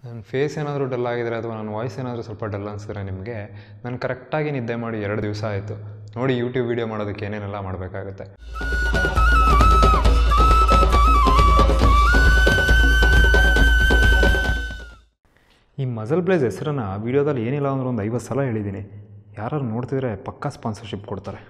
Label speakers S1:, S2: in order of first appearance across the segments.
S1: ನನ್ನ ಫೇಸ್ ಏನಾದರೂ ಡಲ್ ಆಗಿದ್ರೆ ಅಥವಾ ನನ್ನ ವಾಯ್ಸ್ ಏನಾದರೂ ಸ್ವಲ್ಪ ಡಲ್ ಅನಿಸಿದ್ರೆ ನಿಮಗೆ ನಾನು ಕರೆಕ್ಟಾಗಿ ನಿದ್ದೆ ಮಾಡಿ ಎರಡು ದಿವಸ ಆಯಿತು ನೋಡಿ ಯೂಟ್ಯೂಬ್ ವೀಡಿಯೋ ಮಾಡೋದಕ್ಕೆ ಏನೇನೆಲ್ಲ ಮಾಡಬೇಕಾಗುತ್ತೆ ಈ ಮಜಲ್ ಬ್ಲೇಸ್ ಹೆಸರನ್ನು ವೀಡಿಯೋದಲ್ಲಿ ಏನಿಲ್ಲ ಅಂದ್ರೆ ಒಂದು ಐವತ್ತು ಸಲ ಹೇಳಿದ್ದೀನಿ ಯಾರು ನೋಡ್ತಿದ್ರೆ ಪಕ್ಕಾ ಸ್ಪಾನ್ಸರ್ಶಿಪ್ ಕೊಡ್ತಾರೆ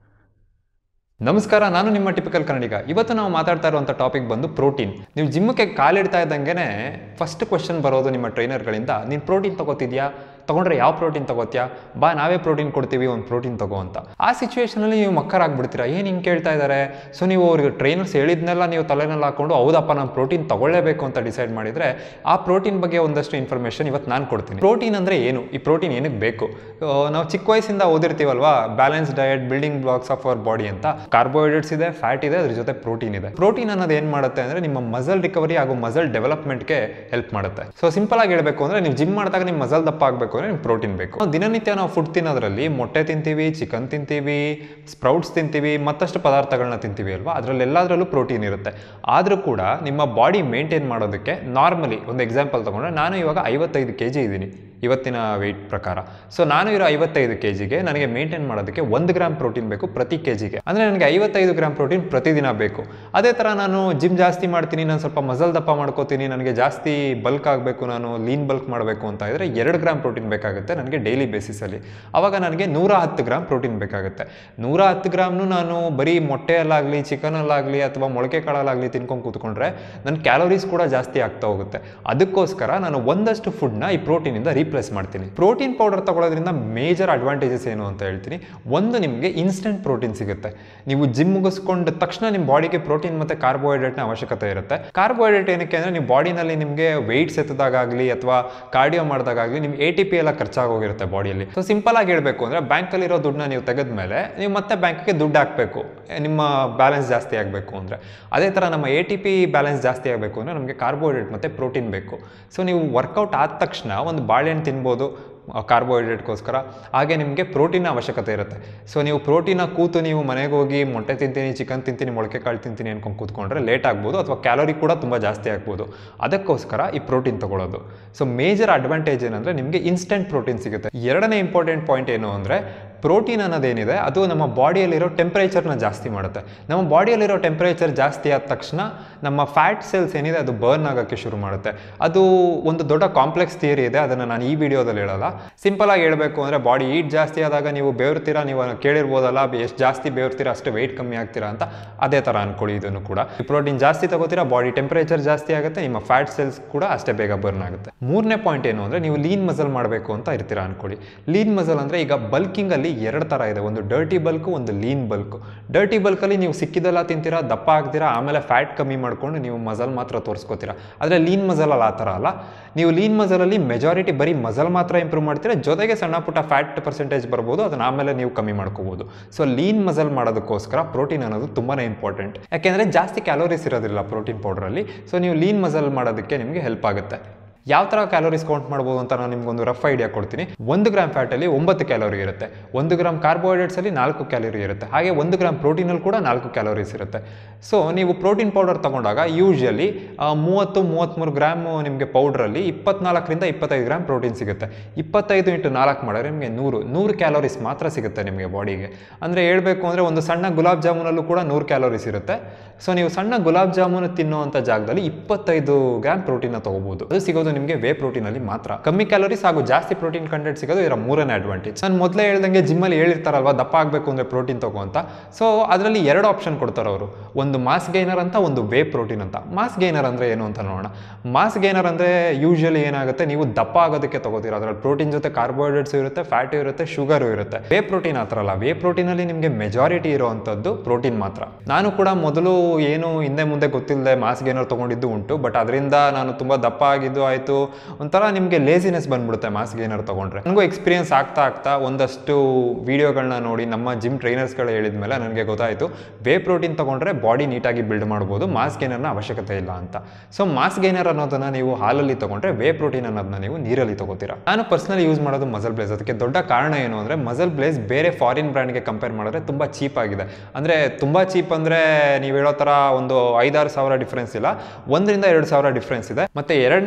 S1: ನಮಸ್ಕಾರ ನಾನು ನಿಮ್ಮ ಟಿಪಿಕಲ್ ಕನ್ನಡಿಗ ಇವತ್ತು ನಾವು ಮಾತಾಡ್ತಾ ಇರುವಂಥ ಟಾಪಿಕ್ ಬಂದು ಪ್ರೋಟೀನ್ ನೀವು ಜಿಮ್ಮಕ್ಕೆ ಕಾಲಿಡ್ತಾ ಇದ್ದಂಗೆ ಫಸ್ಟ್ ಕ್ವಶನ್ ಬರೋದು ನಿಮ್ಮ ಟ್ರೈನರ್ಗಳಿಂದ ನೀನು ಪ್ರೋಟೀನ್ ತಗೋತಿದ್ಯಾ ತಗೊಂಡ್ರೆ ಯಾವ ಪ್ರೋಟೀನ್ ತಗೋತ್ಯಾ ಬಾ ನಾವೇ ಪ್ರೋಟೀನ್ ಕೊಡ್ತೀವಿ ಒಂದು ಪ್ರೋಟೀನ್ ತಗೋ ಅಂತ ಆ ಸಿಚುವೇಶನಲ್ಲಿ ನೀವು ಮಕ್ಕರಾಗ್ಬಿಡ್ತೀರಾ ಏನು ಹಿಂಗೆ ಕೇಳ್ತಾ ಇದ್ದಾರೆ ಸೊ ನೀವು ಅವ್ರಿಗೆ ಟ್ರೈನರ್ಸ್ ಹೇಳಿದ್ನೆಲ್ಲ ನೀವು ತಲೆನಲ್ಲಿ ಹಾಕೊಂಡು ಹೌದಪ್ಪ ನಾನು ಪ್ರೋಟೀನ್ ತಗೊಳ್ಳೇಬೇಕು ಅಂತ ಡಿಸೈಡ್ ಮಾಡಿದರೆ ಆ ಪ್ರೋಟೀನ್ ಬಗ್ಗೆ ಒಂದಷ್ಟು ಇನ್ಫಾರ್ಮೇಷನ್ ಇವತ್ತು ನಾನು ಕೊಡ್ತೀನಿ ಪ್ರೋಟೀನ್ ಅಂದರೆ ಏನು ಈ ಪ್ರೋಟೀನ್ ಏನಕ್ಕೆ ಬೇಕು ಆ, ನಾವು ಚಿಕ್ಕ ವಯಸ್ಸಿಂದ ಓದಿರ್ತೀವಲ್ವಾ balance diet building blocks of our body ಅಂತ ಕಾರ್ಬೋಹೈಡ್ರೇಟ್ಸ್ ಇದೆ ಫ್ಯಾಟ್ ಇದೆ ಅದ್ರ ಜೊತೆ ಪ್ರೋಟೀನ್ ಇದೆ ಪ್ರೋಟೀನ್ ಅನ್ನೋದು ಏನು ಮಾಡುತ್ತೆ ಅಂದರೆ ನಿಮ್ಮ ಮಸಲ್ ರಿಕವರಿ ಹಾಗೂ ಮಸಲ್ ಡೆವಲಪ್ಮೆಂಟ್ಗೆ ಹೆಲ್ಪ್ ಮಾಡುತ್ತೆ ಸೊ ಸಿಂಪಲ್ ಆಗಿ ಹೇಳಬೇಕು ಅಂದರೆ ನೀವು ಜಿಮ್ ಮಾಡಿದಾಗ ನಿಮ್ಮ ಮಸಲ್ ದಪ್ಪ ಆಗಬೇಕು ಅಂದರೆ ನಿಮ್ಗೆ ಪ್ರೋಟೀನ್ ಬೇಕು ನಾವು ದಿನನಿತ್ಯ ನಾವು ಫುಡ್ ತಿನ್ನೋದ್ರಲ್ಲಿ ಮೊಟ್ಟೆ ತಿಂತೀವಿ ಚಿಕನ್ ತಿಂತೀವಿ ಸ್ಪ್ರೌಟ್ಸ್ ತಿಂತೀವಿ ಮತ್ತಷ್ಟು ಪದಾರ್ಥಗಳನ್ನ ತಿಂತೀವಿ ಅಲ್ವಾ ಅದರಲ್ಲಿ ಎಲ್ಲದರಲ್ಲೂ ಪ್ರೋಟೀನ್ ಇರುತ್ತೆ ಆದರೂ ಕೂಡ ನಿಮ್ಮ ಬಾಡಿ ಮೇಂಟೈನ್ ಮಾಡೋದಕ್ಕೆ ನಾರ್ಮಲಿ ಒಂದು ಎಕ್ಸಾಂಪಲ್ ತಗೊಂಡ್ರೆ ನಾನು ಇವಾಗ ಐವತ್ತೈದು ಕೆ ಜಿ ಇದ್ದೀನಿ ಇವತ್ತಿನ ವೆಯ್ಟ್ ಪ್ರಕಾರ ಸೊ ನಾನು ಇರೋ ಐವತ್ತೈದು ಕೆ ಜಿಗೆ ನನಗೆ ಮೇಂಟೈನ್ ಮಾಡೋದಕ್ಕೆ ಒಂದು ಗ್ರಾಮ್ ಪ್ರೋಟೀನ್ ಬೇಕು ಪ್ರತಿ ಕೆ ಜಿಗೆ ಅಂದರೆ ನನಗೆ ಐವತ್ತೈದು ಗ್ರಾಮ್ ಪ್ರೋಟೀನ್ ಪ್ರತಿದಿನ ಬೇಕು ಅದೇ ಥರ ನಾನು ಜಿಮ್ ಜಾಸ್ತಿ ಮಾಡ್ತೀನಿ ನಾನು ಸ್ವಲ್ಪ ಮಸಲ್ ದಪ್ಪ ಮಾಡ್ಕೋತೀನಿ ನನಗೆ ಜಾಸ್ತಿ ಬಲ್ಕ್ ಆಗಬೇಕು ನಾನು ಲೀನ್ ಬಲ್ಕ್ ಮಾಡಬೇಕು ಅಂತ ಇದ್ದರೆ ಎರಡು ಗ್ರಾಮ್ ಪ್ರೋಟೀನ್ ಬೇಕಾಗುತ್ತೆ ನನಗೆ ಡೈಲಿ ಬೇಸಿಸಲ್ಲಿ ಆವಾಗ ನನಗೆ ನೂರ ಹತ್ತು ಗ್ರಾಮ್ ಪ್ರೋಟೀನ್ ಬೇಕಾಗುತ್ತೆ ನೂರ ಹತ್ತು ಗ್ರಾಮ್ನು ನಾನು ಬರೀ ಮೊಟ್ಟೆಯಲ್ಲಾಗಲಿ ಚಿಕನಲ್ಲಾಗಲಿ ಅಥವಾ ಮೊಳಕೆ ಕಾಳಲ್ಲಾಗಲಿ ತಿನ್ಕೊಂಡು ಕೂತ್ಕೊಂಡ್ರೆ ನನ್ನ ಕ್ಯಾಲೋರೀಸ್ ಕೂಡ ಜಾಸ್ತಿ ಆಗ್ತಾ ಹೋಗುತ್ತೆ ಅದಕ್ಕೋಸ್ಕರ ನಾನು ಒಂದಷ್ಟು ಫುಡ್ನ ಈ ಪ್ರೋಟೀನಿಂದ ರೀಪ್ಲೇಸ್ ಮಾಡ್ತೀನಿ ಪ್ರೋಟೀನ್ ಪೌಡರ್ ತಗೊಳ್ಳೋದ್ರಿಂದ ಮೇಜರ್ ಅಡ್ವಾಂಟೇಜಸ್ ಏನು ಅಂತ ಹೇಳ್ತೀನಿ ಒಂದು ನಿಮಗೆ ಇನ್ಸ್ಟೆಂಟ್ ಪ್ರೋಟೀನ್ ಸಿಗುತ್ತೆ ನೀವು ಜಿಮ್ ಮುಗಿಸ್ಕೊಂಡ ತಕ್ಷಣ ನಿಮ್ಮ ಬಾಡಿಗೆ ಪ್ರೋಟೀನ್ ಮತ್ತು ಕಾರ್ಬೋಹೈಡ್ರೇಟ್ನ ಅವಶ್ಯಕತೆ ಇರುತ್ತೆ ಕಾರ್ಬೋಹೈಡ್ರೇಟ್ ಏನಕ್ಕೆ ಅಂದರೆ ನೀವು ಬಾಡಿನಲ್ಲಿ ನಿಮಗೆ ವೆಯ್ಟ್ಸ್ ಎತ್ತದಾಗಲಿ ಅಥವಾ ಕಾರ್ಡಿಯೋ ಮಾಡಿದಾಗಲಿ ನಿಮ್ಗೆ ಎ ಟಿ ಪಿ ಎಲ್ಲ ಖರ್ಚಾಗೋಗಿರುತ್ತೆ ಬಾಡಿಯಲ್ಲಿ ಸೊ ಸಿಂಪಲ್ ಆಗಿ ಹೇಳಬೇಕು ಅಂದರೆ ಬ್ಯಾಂಕಲ್ಲಿರೋ ದುಡ್ಡನ್ನ ನೀವು ತೆಗೆದ್ಮೇಲೆ ನೀವು ಮತ್ತೆ ಬ್ಯಾಂಕ್ಗೆ ದುಡ್ಡು ಹಾಕಬೇಕು ನಿಮ್ಮ ಬ್ಯಾಲೆನ್ಸ್ ಜಾಸ್ತಿ ಆಗಬೇಕು ಅಂದರೆ ಅದೇ ಥರ ನಮ್ಮ ಎ ಟಿ ಪಿ ಬ್ಯಾಲೆನ್ಸ್ ಜಾಸ್ತಿ ಆಗಬೇಕು ಅಂದರೆ ನಮಗೆ ಕಾರ್ಬೋಹೈಡ್ರೇಟ್ ಮತ್ತು ಪ್ರೋಟೀನ್ ಬೇಕು ಸೊ ನೀವು ವರ್ಕೌಟ್ ಆದ ತಕ್ಷಣ ಒಂದು ಬಾಳೆಹಣ್ಣು ತಿನ್ಬೋದು ಕಾರ್ಬೋಹೈಡ್ರೇಟ್ಗೋಸ್ಕರ ಹಾಗೆ ನಿಮಗೆ ಪ್ರೋಟೀನ್ ಅವಶ್ಯಕತೆ ಇರುತ್ತೆ ಸೊ ನೀವು ಪ್ರೋಟೀನ ಕೂತು ನೀವು ಮನೆಗೆ ಹೋಗಿ ಮೊಟ್ಟೆ ತಿಂತೀನಿ ಚಿಕನ್ ತಿಂತೀನಿ ಮೊಳಕೆ ಕಾಳು ತಿಂತೀನಿ ಅನ್ಕೊಂಡು ಕೂತ್ಕೊಂಡ್ರೆ ಲೇಟ್ ಆಗ್ಬೋದು ಅಥವಾ ಕ್ಯಾಲೋರಿ ಕೂಡ ತುಂಬ ಜಾಸ್ತಿ ಆಗ್ಬೋದು ಅದಕ್ಕೋಸ್ಕರ ಈ ಪ್ರೋಟೀನ್ ತಗೊಳ್ಳೋದು ಸೊ ಮೇಜರ್ ಅಡ್ವಾಂಟೇಜ್ ಏನಂದರೆ ನಿಮಗೆ ಇನ್ಸ್ಟೆಂಟ್ ಪ್ರೋಟೀನ್ ಸಿಗುತ್ತೆ ಎರಡನೇ ಇಂಪಾರ್ಟೆಂಟ್ ಪಾಯಿಂಟ್ ಏನು ಅಂದರೆ ಪ್ರೋಟೀನ್ ಅನ್ನೋದೇನಿದೆ ಅದು ನಮ್ಮ ಬಾಡಿಯಲ್ಲಿರೋ ಟೆಂಪ್ರೇಚರ್ನ ಜಾಸ್ತಿ ಮಾಡುತ್ತೆ ನಮ್ಮ ಬಾಡಿಯಲ್ಲಿರೋ ಟೆಂಪ್ರೇಚರ್ ಜಾಸ್ತಿ ಆದ ತಕ್ಷಣ ನಮ್ಮ ಫ್ಯಾಟ್ ಸೆಲ್ಸ್ ಏನಿದೆ ಅದು ಬರ್ನ್ ಆಗೋಕ್ಕೆ ಶುರು ಮಾಡುತ್ತೆ ಅದು ಒಂದು ದೊಡ್ಡ ಕಾಂಪ್ಲೆಕ್ಸ್ ಥಿಯರಿ ಇದೆ ಅದನ್ನು ನಾನು ಈ ವಿಡಿಯೋದಲ್ಲಿ ಹೇಳಲ್ಲ ಸಿಂಪಲ್ ಆಗಿ ಹೇಳಬೇಕು ಅಂದರೆ ಬಾಡಿ ಹೀಟ್ ಜಾಸ್ತಿ ಆದಾಗ ನೀವು ಬೇವ್ರ್ತೀರಾ ನೀವು ಕೇಳಿರ್ಬೋದಲ್ಲ ಎಷ್ಟು ಜಾಸ್ತಿ ಬೇವ್ರ್ತೀರಾ ಅಷ್ಟು ವೆಯ್ಟ್ ಕಮ್ಮಿ ಆಗ್ತೀರಾ ಅಂತ ಅದೇ ಥರ ಅನ್ಕೊಳ್ಳಿ ಇದನ್ನು ಕೂಡ ಪ್ರೋಟೀನ್ ಜಾಸ್ತಿ ತಗೋತೀರಾ ಬಾಡಿ ಟೆಂಪ್ರೇಚರ್ ಜಾಸ್ತಿ ಆಗುತ್ತೆ ನಿಮ್ಮ ಫ್ಯಾಟ್ ಸೆಲ್ಸ್ ಕೂಡ ಅಷ್ಟೇ ಬೇಗ ಬರ್ನ್ ಆಗುತ್ತೆ ಮೂರನೇ ಪಾಯಿಂಟ್ ಏನು ಅಂದರೆ ನೀವು ಲೀನ್ ಮಸಲ್ ಮಾಡಬೇಕು ಅಂತ ಇರ್ತೀರಾ ಅನ್ಕೊಳ್ಳಿ ಲೀನ್ ಮಸಲ್ ಅಂದರೆ ಈಗ ಬಲ್ಕಿಂಗಲ್ಲಿ ಎರಡು ಥರ ಇದೆ ಒಂದು ಡರ್ಟಿ ಬಲ್ಕು ಒಂದು ಲೀನ್ ಬಲ್ಕು ಡರ್ಟಿ ಬಲ್ಕಲ್ಲಿ ನೀವು ಸಿಕ್ಕಿದೆಲ್ಲ ತಿಂತೀರಾ ದಪ್ಪ ಆಗ್ತೀರಾ ಆಮೇಲೆ ಫ್ಯಾಟ್ ಕಮ್ಮಿ ಮಾಡ್ಕೊಂಡು ನೀವು ಮಸಲ್ ಮಾತ್ರ ತೋರಿಸ್ಕೋತೀರಾ ಆದರೆ ಲೀನ್ ಮಸಲಲ್ಲಿ ಆ ಥರ ಅಲ್ಲ ನೀವು ಲೀನ್ ಮಸಲಲ್ಲಿ ಮೆಜಾರಿಟಿ ಬರೀ ಮಸಲ್ ಮಾತ್ರ ಇಂಪ್ರೂವ್ ಮಾಡ್ತೀರಾ ಜೊತೆಗೆ ಸಣ್ಣ ಪುಟ್ಟ ಫ್ಯಾಟ್ ಪರ್ಸೆಂಟೇಜ್ ಬರ್ಬೋದು ಅದನ್ನ ಆಮೇಲೆ ನೀವು ಕಮ್ಮಿ ಮಾಡ್ಕೋಬೋದು ಸೊ ಲೀನ್ ಮಸಲ್ ಮಾಡೋದಕ್ಕೋಸ್ಕರ ಪ್ರೋಟೀನ್ ಅನ್ನೋದು ತುಂಬಾ ಇಂಪಾರ್ಟೆಂಟ್ ಯಾಕೆಂದರೆ ಜಾಸ್ತಿ ಕ್ಯಾಲೋರೀಸ್ ಇರೋದಿಲ್ಲ ಪ್ರೋಟೀನ್ ಪೌಡ್ರಲ್ಲಿ ಸೊ ನೀವು ಲೀನ್ ಮಸಲ್ ಮಾಡೋದಕ್ಕೆ ನಿಮಗೆ ಹೆಲ್ಪ್ ಆಗುತ್ತೆ ಯಾವ ಥರ ಕ್ಯಾಲೋರೀಸ್ ಕೌಂಟ್ ಮಾಡ್ಬೋದು ಅಂತ ನಾನು ನಿಮ್ಗೊಂದು ರಫ್ ಐಡಿಯಾ ಕೊಡ್ತೀನಿ ಒಂದು ಗ್ರಾಮ್ ಫ್ಯಾಟಲ್ಲಿ ಒಂಬತ್ತು ಕ್ಯಾಲೋರಿ ಇರುತ್ತೆ ಒಂದು ಗ್ರಾಮ್ ಕಾರ್ಬೋಹೈಡ್ರೇಟ್ಸಲ್ಲಿ ನಾಲ್ಕು ಕ್ಯಾಲೋರಿ ಇರುತ್ತೆ ಹಾಗೆ ಒಂದು ಗ್ರಾಮ್ ಪ್ರೋಟೀನಲ್ಲಿ ಕೂಡ ನಾಲ್ಕು ಕ್ಯಾಲೋರೀಸ್ ಇರುತ್ತೆ ಸೊ ನೀವು ಪ್ರೋಟೀನ್ ಪೌಡರ್ ತಗೊಂಡಾಗ ಯೂಶಲಿ ಮೂವತ್ತು ಮೂವತ್ತ್ಮೂರು ಗ್ರಾಮ್ ನಿಮಗೆ ಪೌಡ್ರಲ್ಲಿ ಇಪ್ಪತ್ನಾಲ್ಕರಿಂದ ಇಪ್ಪತ್ತೈದು ಗ್ರಾಮ್ ಪ್ರೋಟೀನ್ ಸಿಗುತ್ತೆ ಇಪ್ಪತ್ತೈದು ಇಂಟು ನಾಲ್ಕು ಮಾಡಿದ್ರೆ ನಿಮಗೆ ನೂರು ನೂರು ಕ್ಯಾಲೋರೀಸ್ ಮಾತ್ರ ಸಿಗುತ್ತೆ ನಿಮಗೆ ಬಾಡಿಗೆ ಅಂದರೆ ಹೇಳಬೇಕು ಅಂದರೆ ಒಂದು ಸಣ್ಣ ಗುಲಾಬ್ ಜಾಮೂನಲ್ಲೂ ಕೂಡ ನೂರು ಕ್ಯಾಲೋರೀಸ್ ಇರುತ್ತೆ ಸೊ ನೀವು ಸಣ್ಣ ಗುಲಾಬ್ ಜಾಮೂನು ತಿನ್ನುವಂಥ ಜಾಗದಲ್ಲಿ ಇಪ್ಪತ್ತೈದು ಗ್ರಾಮ್ ಪ್ರೋಟೀನ ತಗೋಬಹುದು ಅದು ಸಿಗೋದು ನಿಮಗೆ ವೇ ಪ್ರೋಟೀನಲ್ಲಿ ಮಾತ್ರ ಕಮ್ಮಿ ಕ್ಯಾಲೋರೀಸ್ ಹಾಗೂ ಜಾಸ್ತಿ ಪ್ರೋಟೀನ್ ಕಂಟೆಂಟ್ ಸಿಗೋದು ಇದರ ಮೂರನೇ ಅಡ್ವಾಂಟೇಜ್ ನಾನು ಮೊದಲೇ ಹೇಳ್ದಂಗೆ ಜಿಮ್ಮಲ್ಲಿ ಹೇಳಿರ್ತಾರಲ್ವಾ ದಪ್ಪ ಆಗಬೇಕು ಅಂದರೆ ಪ್ರೋಟೀನ್ ತಗೋ ಅಂತ ಸೊ ಅದರಲ್ಲಿ ಎರಡು ಆಪ್ಷನ್ ಕೊಡ್ತಾರೆ ಅವರು ಒಂದು ಮಾಸ್ ಗೈನರ್ ಅಂತ ಒಂದು ವೇ ಪ್ರೋಟೀನ್ ಅಂತ ಮಾಸ್ ಗೈನರ್ ಅಂದರೆ ಏನು ಅಂತ ನೋಡೋಣ ಮಾಸ್ ಗೈನರ್ ಅಂದರೆ ಯೂಶಲಿ ಏನಾಗುತ್ತೆ ನೀವು ದಪ್ಪ ಆಗೋದಕ್ಕೆ ತಗೋತೀರ ಅದರಲ್ಲಿ ಪ್ರೋಟೀನ್ ಜೊತೆ ಕಾರ್ಬೋಹೈಡ್ರೇಟ್ಸ್ ಇರುತ್ತೆ ಫ್ಯಾಟು ಇರುತ್ತೆ ಶುಗರು ಇರುತ್ತೆ ವೇ ಪ್ರೋಟೀನ್ ಆ ಥರ ಅಲ್ಲ ವೇ ಪ್ರೋಟೀನಲ್ಲಿ ನಿಮಗೆ ಮೆಜಾರಿಟಿ ಇರುವಂಥದ್ದು ಪ್ರೋಟೀನ್ ಮಾತ್ರ ನಾನು ಕೂಡ ಮೊದಲು ಏನು ಹಿಂದೆ ಮುಂದೆ ಗೊತ್ತಿಲ್ಲದೆ ಮಾಸ್ ಗೈನರ್ ತೊಗೊಂಡಿದ್ದು ಉಂಟು ಬಟ್ ಅದರಿಂದ ನಾನು ತುಂಬ ದಪ್ಪ ಆಗಿದ್ದು ಆಯಿತು ಒಂಥರ ನಿಮಗೆ ಲೇಸಿನೆಸ್ ಬಂದ್ಬಿಡುತ್ತೆ ಮಾಸ್ ಗೈನರ್ ತೊಗೊಂಡ್ರೆ ನನಗೂ ಎಕ್ಸ್ಪೀರಿಯನ್ಸ್ ಆಗ್ತಾ ಆಗ್ತಾ ಒಂದಷ್ಟು ವಿಡಿಯೋಗಳನ್ನ ನೋಡಿ ನಮ್ಮ ಜಿಮ್ ಟ್ರೈನರ್ಸ್ಗಳು ಹೇಳಿದ ಮೇಲೆ ನನಗೆ ಗೊತ್ತಾಯಿತು ವೇ ಪ್ರೋಟೀನ್ ತೊಗೊಂಡ್ರೆ ಬಾಡಿ ನೀಟಾಗಿ ಬಿಲ್ಡ್ ಮಾಡ್ಬೋದು ಮಾಸ್ ಗೈನರ್ನ ಅವಶ್ಯಕತೆ ಇಲ್ಲ ಅಂತ ಸೊ ಮಾಸ್ ಗೈನರ್ ಅನ್ನೋದನ್ನ ನೀವು ಹಾಲಲ್ಲಿ ತಗೊಂಡ್ರೆ ವೇ ಪ್ರೋಟೀನ್ ಅನ್ನೋದನ್ನ ನೀವು ನೀರಲ್ಲಿ ತಗೋತೀರಾ ನಾನು ಪರ್ಸನಲಿ ಯೂಸ್ ಮಾಡೋದು ಮಸಲ್ ಬ್ಲೇಸ್ ಅದಕ್ಕೆ ದೊಡ್ಡ ಕಾರಣ ಏನು ಅಂದರೆ ಮಸಲ್ ಬ್ಲೇಸ್ ಬೇರೆ ಫಾರಿನ್ ಬ್ರ್ಯಾಂಡ್ಗೆ ಕಂಪೇರ್ ಮಾಡಿದ್ರೆ ತುಂಬ ಚೀಪ್ ಆಗಿದೆ ಅಂದರೆ ತುಂಬ ಚೀಪ್ ಅಂದರೆ ನೀವು ಹೇಳೋ ಥರ ಒಂದು ಐದಾರು ಸಾವಿರ ಡಿಫ್ರೆನ್ಸ್ ಇಲ್ಲ ಒಂದರಿಂದ ಎರಡು ಸಾವಿರ ಡಿಫ್ರೆನ್ಸ್ ಇದೆ ಮತ್ತು ಎರಡನೇ ಕಾರಣ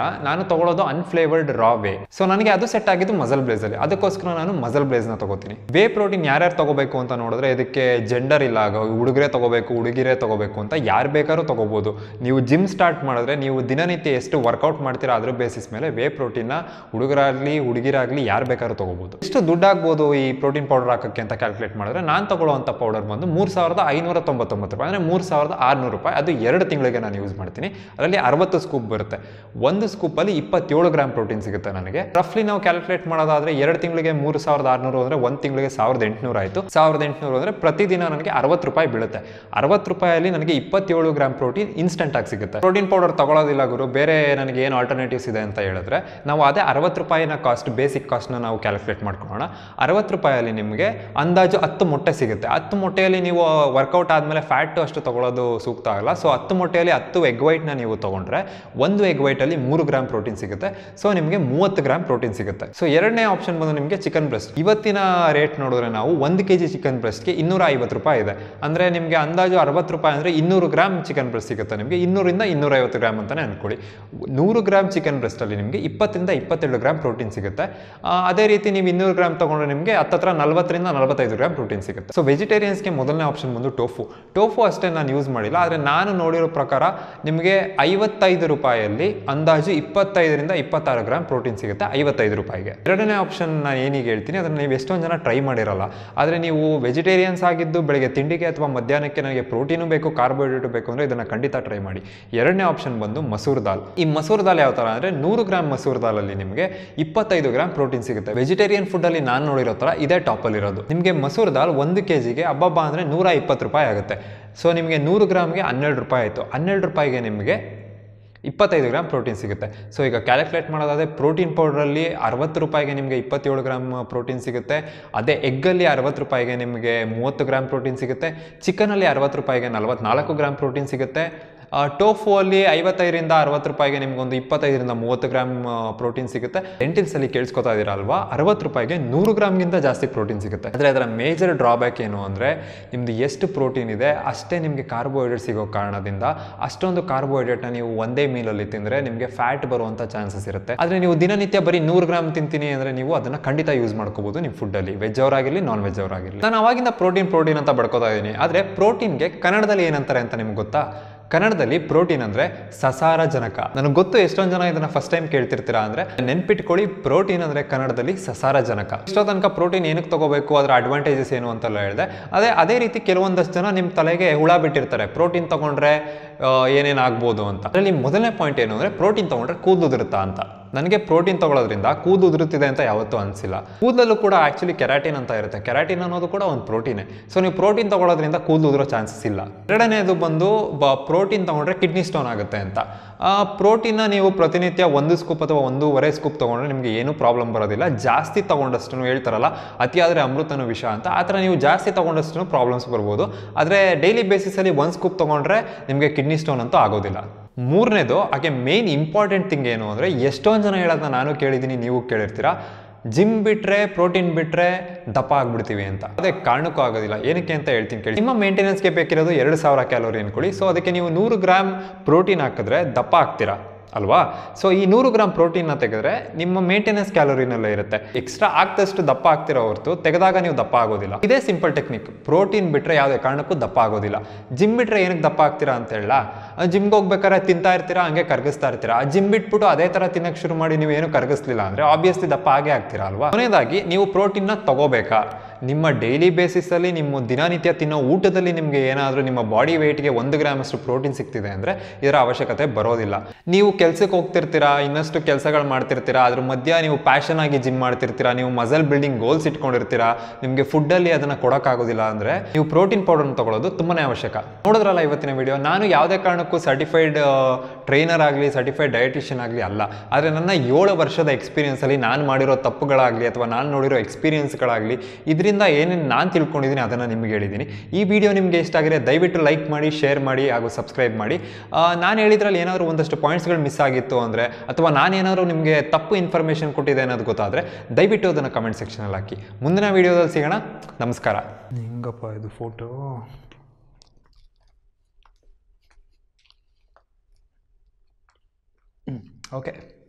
S1: ನಾನು ತಗೊಳ್ಳೋದು ಅನ್ಫ್ಲೇವರ್ಡ್ ರಾ ವೇ ಸೊ ನನಗೆ ಅದು ಸೆಟ್ ಆಗಿದ್ದು ಮಸಲ್ ಬ್ಲೇಸಲ್ಲಿ ಅದಕ್ಕೋಸ್ಕರ ನಾನು ಮಸಲ್ ಬ್ಲೇಸ್ನ ತಗೋತೀನಿ ವೇ ಪ್ರೋಟೀನ್ ಯಾರ್ಯಾರು ತಗೋಬೇಕು ಅಂತ ನೋಡಿದ್ರೆ ಇದಕ್ಕೆ ಜೆಂಡರ್ ಇಲ್ಲ ಆಗ ಹುಡುಗರೇ ತಗೋಬೇಕು ಹುಡುಗಿರೇ ತಗೋಬೇಕು ಅಂತ ಯಾರು ಬೇಕಾದ್ರೂ ತಗೋಬೋದು ನೀವು ಜಿಮ್ ಸ್ಟಾರ್ಟ್ ಮಾಡಿದ್ರೆ ನೀವು ದಿನನಿತ್ಯ ಎಷ್ಟು ವರ್ಕೌಟ್ ಮಾಡ್ತೀರಾ ಅದ್ರ ಬೇಸಿಸ್ ಮೇಲೆ ವೇ ಪ್ರೋಟೀನ್ನ ಹುಡುಗರಾಗಲಿ ಹುಡುಗಿರಾಗಲಿ ಯಾರು ಬೇಕಾದ್ರೂ ತಗೋಬೋದು ಎಷ್ಟು ದುಡ್ಡಾಗ್ಬೋದು ಈ ಪ್ರೋಟೀನ್ ಪೌಡರ್ ಹಾಕೋಕ್ಕೆ ಅಂತ ಕ್ಯಾಲ್ಕುಲೇಟ್ ಮಾಡಿದ್ರೆ ನಾನು ತಗೊಳ್ಳೋವಂಥ ಪೌಡರ್ ಬಂದು ಮೂರು ಸಾವಿರದ ಐನೂರ ತೊಂಬತ್ತೊಂಬತ್ತು ರೂಪಾಯಿ ಅಂದರೆ ಮೂರು ಸಾವಿರದ ಆರುನೂರು ರೂಪಾಯಿ ಅದು ಎರಡು ತಿಂಗಳಿಗೆ ನಾನು ಯೂಸ್ ಮಾಡ್ತೀನಿ ಅದರಲ್ಲಿ ಅರವತ್ತು ಸ್ಕೂಪ್ ಬರುತ್ತೆ ಒಂದು ಸ್ಕೂಪಲ್ಲಿ ಇಪ್ಪತ್ತೇಳು ಗ್ರಾಮ್ ಪ್ರೋಟೀನ್ ಸಿಗುತ್ತೆ ನನಗೆ ರಫ್ಲಿ ನಾವು ಕ್ಯಾಲ್ಕುಲೇಟ್ ಮಾಡೋದಾದ್ರೆ ಎರಡು ತಿಂಗಳಿಗೆ ಮೂರು ಸಾವಿರದ ಆರುನೂರು ಅಂದರೆ ಒಂದು ತಿಂಗಳಿಗೆ ಸಾವಿರದ ಎಂಟುನೂರು ಆಯಿತು ಸಾವಿರದ ಎಂಟುನೂರು ಅಂದರೆ ಪ್ರತಿದಿನ ನನಗೆ ಅರವತ್ತು ರೂಪಾಯಿ ಬೀಳುತ್ತೆ ಅರವತ್ತು ರೂಪಾಯಲ್ಲಿ ನನಗೆ ಇಪ್ಪತ್ತೇಳು ಗ್ರಾಮ್ ಪ್ರೋಟೀನ್ ಇನ್ಸ್ಟೆಂಟ್ ಆಗಿ ಸಿಗುತ್ತೆ ಪ್ರೋಟೀನ್ ಪೌಡರ್ ತಗೊಳ್ಳೋದಿಲ್ಲ ಗುರು ಬೇರೆ ನನಗೆ ಏನು ಆಲ್ಟರ್ನೇಟಿವ್ಸ್ ಇದೆ ಅಂತ ಹೇಳಿದ್ರೆ ನಾವು ಅದೇ ಅರವತ್ತು ರೂಪಾಯಿನ ಕಾಸ್ಟ್ ಬೇಸಿಕ್ ಕಾಸ್ಟ್ನ ನಾವು ಕ್ಯಾಲ್ಕುಲೇಟ್ ಮಾಡ್ಕೊಳ್ಳೋಣ ಅರವತ್ತು ರೂಪಾಯಲ್ಲಿ ನಿಮಗೆ ಅಂದಾಜು ಹತ್ತು ಮೊಟ್ಟೆ ಸಿಗುತ್ತೆ ಹತ್ತು ಮೊಟ್ಟೆಯಲ್ಲಿ ನೀವು ವರ್ಕೌಟ್ ಆದಮೇಲೆ ಫ್ಯಾಟು ಅಷ್ಟು ತಗೊಳ್ಳೋದು ಸೂಕ್ತ ಆಗಲ್ಲ ಸೊ ಹತ್ತು ಮೊಟ್ಟೆಯಲ್ಲಿ ಹತ್ತು ಎಗ್ ವೈಟ್ನ ನೀವು ತೊಗೊಂಡ್ರೆ ಒಂದು ಎಗ್ ವೈಟಲ್ಲಿ ಮೂರು ಗ್ರಾಮ್ ಪ್ರೋಟೀನ್ ಸಿಗುತ್ತೆ ಸೊ ನಿಮಗೆ ಮೂವತ್ತು ಗ್ರಾಮ್ ಪ್ರೋಟೀನ್ ಸಿಗುತ್ತೆ ಸೊ ಎರಡನೇ ಆಪ್ಷನ್ ಬಂದು ನಿಮಗೆ ಚಿಕನ್ ಬ್ರೆಸ್ಟ್ ಇವತ್ತಿನ ರೇಟ್ ನೋಡಿದ್ರೆ ನಾವು ಒಂದು ಕೆ ಜಿ ಚಿಕನ್ ಬ್ರೆಸ್ಟ್ಗೆ ಇನ್ನೂರ ಐವತ್ತು ರೂಪಾಯಿ ಇದೆ ಅಂದರೆ ನಿಮಗೆ ಅಂದಾಜು ಅರವತ್ತು ರೂಪಾಯಿ ಅಂದರೆ ಇನ್ನೂರು ಗ್ರಾಮ್ ಚಿಕನ್ ಬ್ರೆಸ್ಟ್ ಸಿಗುತ್ತೆ ನಿಮಗೆ ಇನ್ನೂರಿಂದ ಇನ್ನೂರೈವತ್ತು ಗ್ರಾಮ್ ಅಂತಲೇ ಅನ್ಕೊಳ್ಳಿ ನೂರು ಗ್ರಾಮ್ ಚಿಕನ್ ಬ್ರೆಸ್ಟಲ್ಲಿ ನಿಮಗೆ ಇಪ್ಪತ್ತರಿಂದ ಇಪ್ಪತ್ತೆರಡು ಗ್ರಾಮ್ ಪ್ರೋಟೀನ್ ಸಿಗುತ್ತೆ ಆ, ಅದೇ ರೀತಿ ನೀವು ಇನ್ನೂರು ಗ್ರಾಮ್ ತೊಗೊಂಡ್ರೆ ನಿಮಗೆ ಹತ್ತತ್ರ ನಲವತ್ತರಿಂದ ನಲವತ್ತೈದು ಗ್ರಾಮ್ ಪ್ರೋಟೀನ್ ಸಿಗುತ್ತೆ ಸೊ ವೆಜಿಟೇರಿಯನ್ಸ್ಗೆ ಮೊದಲನೇ ಆಪ್ಷನ್ ಬಂದು ಟೋಫು ಟೋಫು ಅಷ್ಟೇ ನಾನು ಯೂಸ್ ಮಾಡಿಲ್ಲ ಆದರೆ ನಾನು ನೋಡಿರೋ ಪ್ರಕಾರ ನಿಮಗೆ ಐವತ್ತೈದು ರೂಪಾಯಲ್ಲಿ ಅಂದಾಜು ಇಪ್ಪತ್ತೈದರಿಂದ ಇಪ್ಪತ್ತಾರು ಗ್ರಾಮ್ ಪ್ರೋಟೀನ್ ಸಿಗುತ್ತೆ ಐವತ್ತೈದು ರೂಪಾಯಿಗೆ ಎರಡನೇ ಆಪ್ಷನ್ ನಾನು ಏನೀಗ ಹೇಳ್ತೀನಿ ಅದನ್ನು ನೀವು ಎಷ್ಟೊಂದು ಜನ ಟ್ರೈ ಮಾಡಿರಲ್ಲ ಆದರೆ ನೀವು ವೆಜಿಟೇರಿಯನ್ಸ್ ಆಗಿದ್ದು ಬೆಳಗ್ಗೆ ತಿಂಡಿಗೆ ಅಥವಾ ಮಧ್ಯಾಹ್ನಕ್ಕೆ ನನಗೆ ಪ್ರೋಟೀನು ಬೇಕು ಕಾರ್ಬೋಹೈಡ್ರೇಟ್ ಬೇಕು ಅಂದರೆ ಇದನ್ನು ಖಂಡಿತ ಟ್ರೈ ಮಾಡಿ ಎರಡನೇ ಆಪ್ಷನ್ ಬಂದು ಮಸೂರ್ ದಾಲ್ ಈ ಮಸೂರ್ ದಾಲ್ ಯಾವ ಥರ ಅಂದರೆ ನೂರು ಗ್ರಾಮ್ ಮಸೂರ್ ದಾಲಲ್ಲಿ ನಿಮಗೆ ಇಪ್ಪತ್ತೈದು ಗ್ರಾಮ್ ಪ್ರೋಟೀನ್ ಸಿಗುತ್ತೆ ವೆಜಿಟೇರಿಯನ್ ಫುಡ್ಡಲ್ಲಿ ನಾನು ನೋಡಿರೋ ಥರ ಇದೇ ಟಾಪಲ್ಲಿ ಇರೋದು ನಿಮಗೆ ಮಸೂರ್ ದಾಲ್ ಒಂದು ಕೆ ಜಿಗೆ ಹಬ್ಬಬ್ಬ ಅಂದರೆ ನೂರ ಇಪ್ಪತ್ತು ರೂಪಾಯಿ ಆಗುತ್ತೆ ಸೊ ನಿಮಗೆ ನೂರು ಗ್ರಾಮ್ಗೆ ಹನ್ನೆರಡು ರೂಪಾಯಿ ಆಯಿತು ಹನ್ನೆರಡು ರೂಪಾಯಿಗೆ ನಿಮಗೆ ಇಪ್ಪತ್ತೈದು ಗ್ರಾಮ್ ಪ್ರೋಟೀನ್ ಸಿಗುತ್ತೆ ಸೊ ಈಗ ಕ್ಯಾಲ್ಕುಲೇಟ್ ಮಾಡೋದಾದರೆ ಪ್ರೋಟೀನ್ ಪೌಡ್ರಲ್ಲಿ ಅರವತ್ತು ರೂಪಾಯಿಗೆ ನಿಮಗೆ ಇಪ್ಪತ್ತೇಳು ಗ್ರಾಮ್ ಪ್ರೋಟೀನ್ ಸಿಗುತ್ತೆ ಅದೇ ಎಗ್ಗಲ್ಲಿ ಅರವತ್ತು ರೂಪಾಯಿಗೆ ನಿಮಗೆ ಮೂವತ್ತು ಗ್ರಾಮ್ ಪ್ರೋಟೀನ್ ಸಿಗುತ್ತೆ ಚಿಕನಲ್ಲಿ ಅರವತ್ತು ರೂಪಾಯಿಗೆ ನಲವತ್ನಾಲ್ಕು ಗ್ರಾಮ್ ಪ್ರೋಟೀನ್ ಸಿಗುತ್ತೆ ಟೋಫು ಅಲ್ಲಿ ಐವತ್ತೈದರಿಂದ ಅರವತ್ತು ರೂಪಾಯಿಗೆ ನಿಮ್ಗೊಂದು ಇಪ್ಪತ್ತೈದರಿಂದ ಮೂವತ್ತು ಗ್ರಾಮ್ ಪ್ರೋಟೀನ್ ಸಿಗುತ್ತೆ ಲೆಂಟಿಲ್ಸ್ ಅಲ್ಲಿ ಕೇಳಿಸ್ಕೊತಾ ಇದ್ದೀರಾ ಅಲ್ವಾ ಅರವತ್ತು ರೂಪಾಯಿಗೆ ನೂರು ಗ್ರಾಮ್ಗಿಂತ ಜಾಸ್ತಿ ಪ್ರೋಟೀನ್ ಸಿಗುತ್ತೆ ಆದರೆ ಅದರ ಮೇಜರ್ ಡ್ರಾಬ್ಯಾಕ್ ಏನು ಅಂದರೆ ನಿಮ್ದು ಎಷ್ಟು ಪ್ರೋಟೀನ್ ಇದೆ ಅಷ್ಟೇ ನಿಮಗೆ ಕಾರ್ಬೋಹೈಡ್ರೇಟ್ ಸಿಗೋ ಕಾರಣದಿಂದ ಅಷ್ಟೊಂದು ಕಾರ್ಬೋಹೈಡ್ರೇಟ್ನ ನೀವು ಒಂದೇ ಮೀಲಲ್ಲಿ ತಿಂದರೆ ನಿಮಗೆ ಫ್ಯಾಟ್ ಬರುವಂಥ ಚಾನ್ಸಸ್ ಇರುತ್ತೆ ಆದರೆ ನೀವು ದಿನನಿತ್ಯ ಬರೀ ನೂರು ಗ್ರಾಮ್ ತಿಂತೀನಿ ಅಂದರೆ ನೀವು ಅದನ್ನು ಖಂಡಿತ ಯೂಸ್ ಮಾಡ್ಕೋಬೋದು ನಿಮ್ಮ ಫುಡ್ಡಲ್ಲಿ ವೆಜ್ ಅವರಾಗಿರಲಿ ನಾನ್ ವೆಜ್ ಅವರಾಗಿರಲಿ ನಾನು ಅವಾಗಿಂದ ಪ್ರೋಟೀನ್ ಪ್ರೋಟೀನ್ ಅಂತ ಬಡ್ಕೋತಾ ಇದ್ದೀನಿ ಆದರೆ ಪ್ರೋಟೀನ್ಗೆ ಕನ್ನಡದಲ್ಲಿ ಏನಂತಾರೆ ಅಂತ ನಿಮ್ಗೆ ಗೊತ್ತಾ ಕನ್ನಡದಲ್ಲಿ ಪ್ರೋಟೀನ್ ಅಂದ್ರೆ ಸಸಾರಜನಕ ನನಗೆ ಗೊತ್ತು ಎಷ್ಟೊಂದು ಜನ ಇದನ್ನ ಫಸ್ಟ್ ಟೈಮ್ ಕೇಳ್ತಿರ್ತೀರಾ ಅಂದ್ರೆ ನೆನ್ಪಿಟ್ಕೊಳ್ಳಿ ಪ್ರೋಟೀನ್ ಅಂದ್ರೆ ಕನ್ನಡದಲ್ಲಿ ಸಸಾರಜನಕ ಇಷ್ಟೋ ತನಕ ಪ್ರೋಟೀನ್ ಏನಕ್ಕೆ ತಗೋಬೇಕು ಅದರ ಅಡ್ವಾಂಟೇಜಸ್ ಏನು ಅಂತೆಲ್ಲ ಹೇಳಿದೆ ಅದೇ ಅದೇ ರೀತಿ ಕೆಲವೊಂದಷ್ಟು ಜನ ನಿಮ್ಮ ತಲೆಗೆ ಹುಳ ಬಿಟ್ಟಿರ್ತಾರೆ ಪ್ರೋಟೀನ್ ತಗೊಂಡ್ರೆ ಏನೇನು ಆಗ್ಬೋದು ಅಂತ ಅದರಲ್ಲಿ ಮೊದಲನೇ ಪಾಯಿಂಟ್ ಏನು ಅಂದ್ರೆ ಪ್ರೋಟೀನ್ ತಗೊಂಡ್ರೆ ಕೂದಲು ಉದುರುತ್ತಾ ಅಂತ ನನಗೆ ಪ್ರೋಟೀನ್ ತಗೊಳ್ಳೋದ್ರಿಂದ ಕೂದಲು ಉದುರುತ್ತಿದೆ ಅಂತ ಯಾವತ್ತೂ ಅನಿಸಿಲ್ಲ ಕೂದಲಲ್ಲೂ ಕೂಡ ಆಕ್ಚುಲಿ ಕೆರಾಟಿನ್ ಅಂತ ಇರುತ್ತೆ ಕೆರಾಟಿನ್ ಅನ್ನೋದು ಕೂಡ ಒಂದು ಪ್ರೋಟೀನೇ ಸೊ ನೀವು ಪ್ರೋಟೀನ್ ತಗೊಳ್ಳೋದ್ರಿಂದ ಕೂದಲು ಉದುರೋ ಚಾನ್ಸಸ್ ಇಲ್ಲ ಎರಡನೇದು ಬಂದು ಬ ಪ್ರೋಟೀನ್ ತಗೊಂಡ್ರೆ ಕಿಡ್ನಿ ಸ್ಟೋನ್ ಆಗುತ್ತೆ ಅಂತ ಪ್ರೋಟೀನ್ನ ನೀವು ಪ್ರತಿನಿತ್ಯ ಒಂದು ಸ್ಕೂಪ್ ಅಥವಾ ಒಂದೂವರೆ ಸ್ಕೂಪ್ ತಗೊಂಡ್ರೆ ನಿಮಗೆ ಏನೂ ಪ್ರಾಬ್ಲಮ್ ಬರೋದಿಲ್ಲ ಜಾಸ್ತಿ ತಗೊಂಡಷ್ಟು ಹೇಳ್ತಾರಲ್ಲ ಅತಿಯಾದರೆ ಅಮೃತನ ವಿಷ ಅಂತ ಆ ಥರ ನೀವು ಜಾಸ್ತಿ ತಗೊಂಡಷ್ಟು ಪ್ರಾಬ್ಲಮ್ಸ್ ಬರ್ಬೋದು ಆದರೆ ಡೈಲಿ ಬೇಸಿಸಲ್ಲಿ ಒಂದು ಸ್ಕೂಪ್ ತಗೊಂಡ್ರೆ ನಿಮಗೆ ಕಿಡ್ನಿ ಸ್ಟೋನ್ ಅಂತೂ ಆಗೋದಿಲ್ಲ ಮೂರನೇದು ಹಾಗೆ ಮೇನ್ ಇಂಪಾರ್ಟೆಂಟ್ ಥಿಂಗ್ ಏನು ಅಂದರೆ ಎಷ್ಟೊಂದು ಜನ ಹೇಳೋದನ್ನ ನಾನು ಕೇಳಿದ್ದೀನಿ ನೀವು ಕೇಳಿರ್ತೀರಾ ಜಿಮ್ ಬಿಟ್ರೆ ಪ್ರೋಟೀನ್ ಬಿಟ್ರೆ ದಪ್ಪ ಆಗ್ಬಿಡ್ತೀವಿ ಅಂತ ಅದೇ ಕಾರಣಕ್ಕೂ ಆಗೋದಿಲ್ಲ ಏನಕ್ಕೆ ಅಂತ ಹೇಳ್ತೀನಿ ಕೇಳಿ ನಿಮ್ಮ ಮೇಂಟೆನೆನ್ಸ್ಗೆ ಬೇಕಿರೋದು ಎರಡು ಸಾವಿರ ಕ್ಯಾಲೋರಿ ಅನ್ಕೊಳ್ಳಿ ಸೊ ಅದಕ್ಕೆ ನೀವು ನೂರು ಗ್ರಾಮ್ ಪ್ರೋಟೀನ್ ಹಾಕಿದ್ರೆ ದಪ್ಪ ಆಗ್ತೀರಾ ಅಲ್ವಾ ಸೊ ಈ ನೂರು ಗ್ರಾಮ್ ಪ್ರೋಟೀನ್ನ ತೆಗೆದ್ರೆ ನಿಮ್ಮ ಮೇಂಟೆನೆನ್ಸ್ ಕ್ಯಾಲೋರಿನಲ್ಲೇ ಇರುತ್ತೆ ಎಕ್ಸ್ಟ್ರಾ ಆಗ್ದಷ್ಟು ದಪ್ಪ ಆಗ್ತಿರೋ ಹೊರತು ತೆಗೆದಾಗ ನೀವು ದಪ್ಪ ಆಗೋದಿಲ್ಲ ಇದೇ ಸಿಂಪಲ್ ಟೆಕ್ನಿಕ್ ಪ್ರೋಟೀನ್ ಬಿಟ್ರೆ ಯಾವುದೇ ಕಾರಣಕ್ಕೂ ದಪ್ಪ ಆಗೋದಿಲ್ಲ ಜಿಮ್ ಬಿಟ್ರೆ ಏನಕ್ಕೆ ದಪ್ಪ ಆಗ್ತೀರಾ ಅಂತ ಹೇಳ ಜಿಮ್ಗೆ ಹೋಗ್ಬೇಕಾದ್ರೆ ತಿಂತಾ ಇರ್ತೀರಾ ಹಂಗೆ ಕರ್ಗಿಸ್ತಾ ಇರ್ತೀರಾ ಆ ಜಿಮ್ ಬಿಟ್ಬಿಟ್ಟು ಅದೇ ಥರ ತಿನ್ನಕ್ಕೆ ಶುರು ಮಾಡಿ ನೀವು ಏನು ಕರ್ಗಿಸ್ಲಿಲ್ಲ ಅಂದರೆ ಆಬ್ವಿಯಸ್ಲಿ ದಪ್ಪ ಆಗೇ ಆಗ್ತೀರಾ ಅಲ್ವಾ ಕೊನೆಯದಾಗಿ ನೀವು ಪ್ರೋಟೀನ್ನ ತಗೋಬೇಕಾ ನಿಮ್ಮ ಡೈಲಿ ಬೇಸಿಸಲ್ಲಿ ನಿಮ್ಮ ದಿನನಿತ್ಯ ತಿನ್ನೋ ಊಟದಲ್ಲಿ ನಿಮಗೆ ಏನಾದರೂ ನಿಮ್ಮ ಬಾಡಿ ವೆಯ್ಟ್ಗೆ ಒಂದು ಗ್ರಾಮ್ ಅಷ್ಟು ಪ್ರೋಟೀನ್ ಸಿಗ್ತಿದೆ ಅಂದರೆ ಇದರ ಅವಶ್ಯಕತೆ ಬರೋದಿಲ್ಲ ನೀವು ಕೆಲಸಕ್ಕೆ ಹೋಗ್ತಿರ್ತೀರಾ ಇನ್ನಷ್ಟು ಕೆಲಸಗಳು ಮಾಡ್ತಿರ್ತೀರಾ ಅದ್ರ ಮಧ್ಯ ನೀವು ಪ್ಯಾಷನ್ ಆಗಿ ಜಿಮ್ ಮಾಡ್ತಿರ್ತೀರಾ ನೀವು ಮಸಲ್ ಬಿಲ್ಡಿಂಗ್ ಗೋಲ್ಸ್ ಇಟ್ಕೊಂಡಿರ್ತೀರಾ ನಿಮಗೆ ಫುಡ್ಡಲ್ಲಿ ಅದನ್ನು ಕೊಡೋಕ್ಕಾಗೋದಿಲ್ಲ ಅಂದರೆ ನೀವು ಪ್ರೋಟೀನ್ ಪೌಡರ್ನ ತಗೊಳ್ಳೋದು ತುಂಬಾ ಅವಶ್ಯಕ ನೋಡಿದ್ರಲ್ಲ ಇವತ್ತಿನ ವಿಡಿಯೋ ನಾನು ಯಾವುದೇ ಕಾರಣಕ್ಕೂ ಸರ್ಟಿಫೈಡ್ ಟ್ರೈನರ್ ಆಗಲಿ ಸರ್ಟಿಫೈಡ್ ಡಯಟಿಷಿಯನ್ ಆಗಲಿ ಅಲ್ಲ ಆದರೆ ನನ್ನ ಏಳು ವರ್ಷದ ಎಕ್ಸ್ಪೀರಿಯನ್ಸಲ್ಲಿ ನಾನು ಮಾಡಿರೋ ತಪ್ಪುಗಳಾಗಲಿ ಅಥವಾ ನಾನು ನೋಡಿರೋ ಎಕ್ಸ್ಪೀರಿಯನ್ಸ್ಗಳಾಗಲಿ ಇದರಿಂದ ಏನೇನು ನಾನು ತಿಳ್ಕೊಂಡಿದ್ದೀನಿ ಅದನ್ನು ನಿಮಗೆ ಹೇಳಿದ್ದೀನಿ ಈ ವಿಡಿಯೋ ನಿಮಗೆ ಇಷ್ಟ ಆಗಿದೆ ದಯವಿಟ್ಟು ಲೈಕ್ ಮಾಡಿ ಶೇರ್ ಮಾಡಿ ಹಾಗೂ ಸಬ್ಸ್ಕ್ರೈಬ್ ಮಾಡಿ ನಾನು ಹೇಳಿದ್ರಲ್ಲಿ ಏನಾದರೂ ಒಂದಷ್ಟು ಪಾಯಿಂಟ್ಸ್ಗಳು ಮಿಸ್ ಆಗಿತ್ತು ಅಂದರೆ ಅಥವಾ ನಾನೇನಾದರೂ ನಿಮಗೆ ತಪ್ಪು ಇನ್ಫಾರ್ಮೇಷನ್ ಕೊಟ್ಟಿದೆ ಅನ್ನೋದು ಗೊತ್ತಾದರೆ ದಯವಿಟ್ಟು ಅದನ್ನು ಕಮೆಂಟ್ ಸೆಕ್ಷನಲ್ಲಿ ಹಾಕಿ ಮುಂದಿನ ವಿಡಿಯೋದಲ್ಲಿ ಸಿಗೋಣ ನಮಸ್ಕಾರ
S2: ಹೆಂಗಪ್ಪ ಇದು ಫೋಟೋ
S1: ಓಕೆ